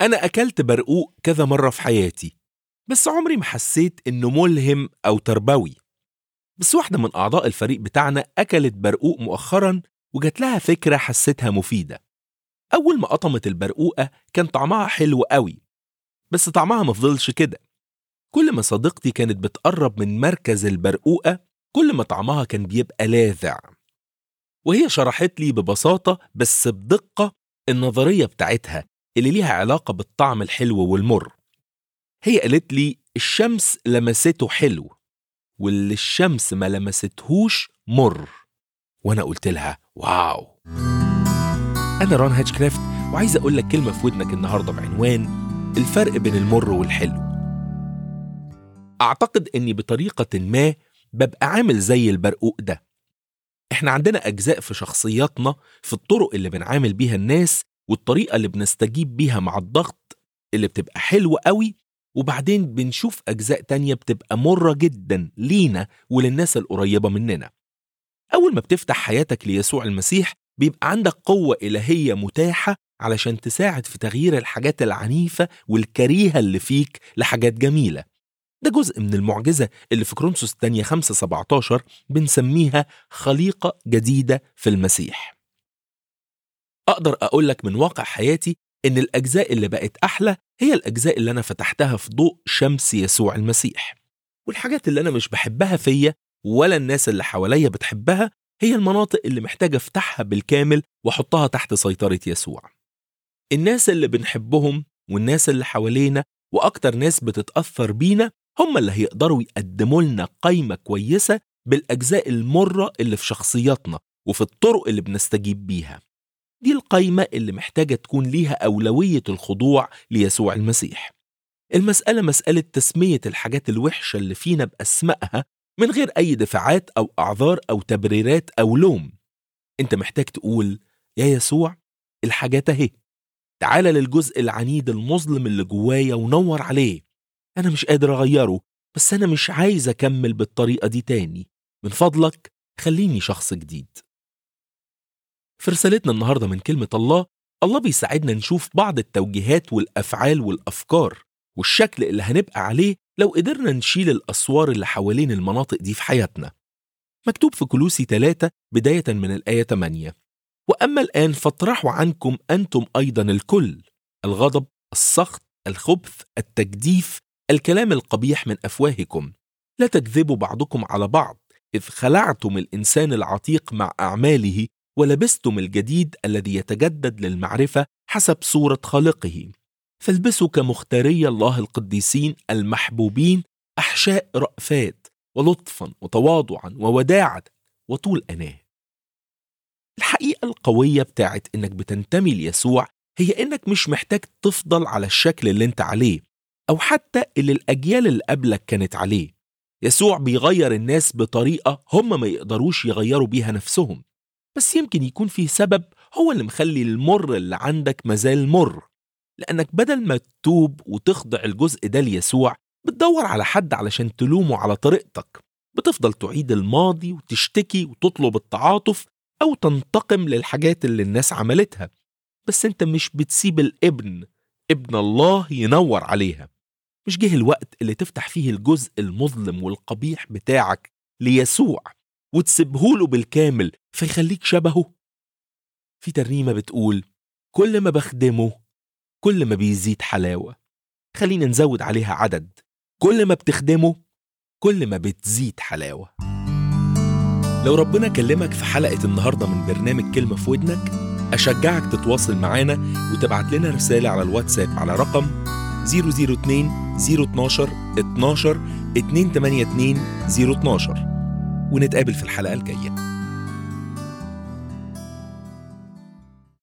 أنا أكلت برقوق كذا مرة في حياتي بس عمري ما حسيت إنه ملهم أو تربوي بس واحدة من أعضاء الفريق بتاعنا أكلت برقوق مؤخرا وجات لها فكرة حسيتها مفيدة أول ما قطمت البرقوقة كان طعمها حلو قوي بس طعمها مفضلش كده كل ما صديقتي كانت بتقرب من مركز البرقوقة كل ما طعمها كان بيبقى لاذع وهي شرحت لي ببساطة بس بدقة النظرية بتاعتها اللي ليها علاقة بالطعم الحلو والمر هي قالت لي الشمس لمسته حلو واللي الشمس ما لمستهوش مر وانا قلت لها واو انا ران هاتشكرافت وعايز اقول لك كلمة في ودنك النهاردة بعنوان الفرق بين المر والحلو اعتقد اني بطريقة ما ببقى عامل زي البرقوق ده احنا عندنا اجزاء في شخصياتنا في الطرق اللي بنعامل بيها الناس والطريقة اللي بنستجيب بيها مع الضغط اللي بتبقى حلوة قوي وبعدين بنشوف أجزاء تانية بتبقى مرة جدا لينا وللناس القريبة مننا أول ما بتفتح حياتك ليسوع المسيح بيبقى عندك قوة إلهية متاحة علشان تساعد في تغيير الحاجات العنيفة والكريهة اللي فيك لحاجات جميلة ده جزء من المعجزة اللي في كرونسوس الثانية 5 17 بنسميها خليقة جديدة في المسيح أقدر أقول لك من واقع حياتي إن الأجزاء اللي بقت أحلى هي الأجزاء اللي أنا فتحتها في ضوء شمس يسوع المسيح والحاجات اللي أنا مش بحبها فيا ولا الناس اللي حواليا بتحبها هي المناطق اللي محتاجة أفتحها بالكامل وأحطها تحت سيطرة يسوع الناس اللي بنحبهم والناس اللي حوالينا وأكتر ناس بتتأثر بينا هم اللي هيقدروا يقدموا لنا قايمة كويسة بالأجزاء المرة اللي في شخصياتنا وفي الطرق اللي بنستجيب بيها دي القايمة اللي محتاجة تكون ليها أولوية الخضوع ليسوع المسيح المسألة مسألة تسمية الحاجات الوحشة اللي فينا بأسمائها من غير أي دفاعات أو أعذار أو تبريرات أو لوم أنت محتاج تقول يا يسوع الحاجات أهي تعال للجزء العنيد المظلم اللي جوايا ونور عليه أنا مش قادر أغيره بس أنا مش عايز أكمل بالطريقة دي تاني من فضلك خليني شخص جديد في رسالتنا النهارده من كلمة الله الله بيساعدنا نشوف بعض التوجيهات والأفعال والأفكار والشكل اللي هنبقى عليه لو قدرنا نشيل الأسوار اللي حوالين المناطق دي في حياتنا مكتوب في كلوسي 3 بداية من الآية 8 وأما الآن فاطرحوا عنكم أنتم أيضا الكل الغضب السخط الخبث التجديف الكلام القبيح من أفواهكم لا تكذبوا بعضكم على بعض إذ خلعتم الإنسان العتيق مع أعماله ولبستم الجديد الذي يتجدد للمعرفة حسب صورة خالقه فالبسوا كمختاري الله القديسين المحبوبين أحشاء رأفات ولطفا وتواضعا ووداعة وطول أناه الحقيقة القوية بتاعت إنك بتنتمي ليسوع هي إنك مش محتاج تفضل على الشكل اللي انت عليه أو حتى اللي الأجيال اللي قبلك كانت عليه يسوع بيغير الناس بطريقة هم ما يقدروش يغيروا بيها نفسهم بس يمكن يكون فيه سبب هو اللي مخلي المر اللي عندك مازال مر لأنك بدل ما تتوب وتخضع الجزء ده ليسوع بتدور على حد علشان تلومه على طريقتك بتفضل تعيد الماضي وتشتكي وتطلب التعاطف أو تنتقم للحاجات اللي الناس عملتها بس انت مش بتسيب الابن ابن الله ينور عليها مش جه الوقت اللي تفتح فيه الجزء المظلم والقبيح بتاعك ليسوع وتسيبهوله بالكامل فيخليك شبهه في ترنيمة بتقول كل ما بخدمه كل ما بيزيد حلاوة خلينا نزود عليها عدد كل ما بتخدمه كل ما بتزيد حلاوة لو ربنا كلمك في حلقة النهاردة من برنامج كلمة في ودنك أشجعك تتواصل معانا وتبعت لنا رسالة على الواتساب على رقم 002 012 12 282 012 ونتقابل في الحلقة الجاية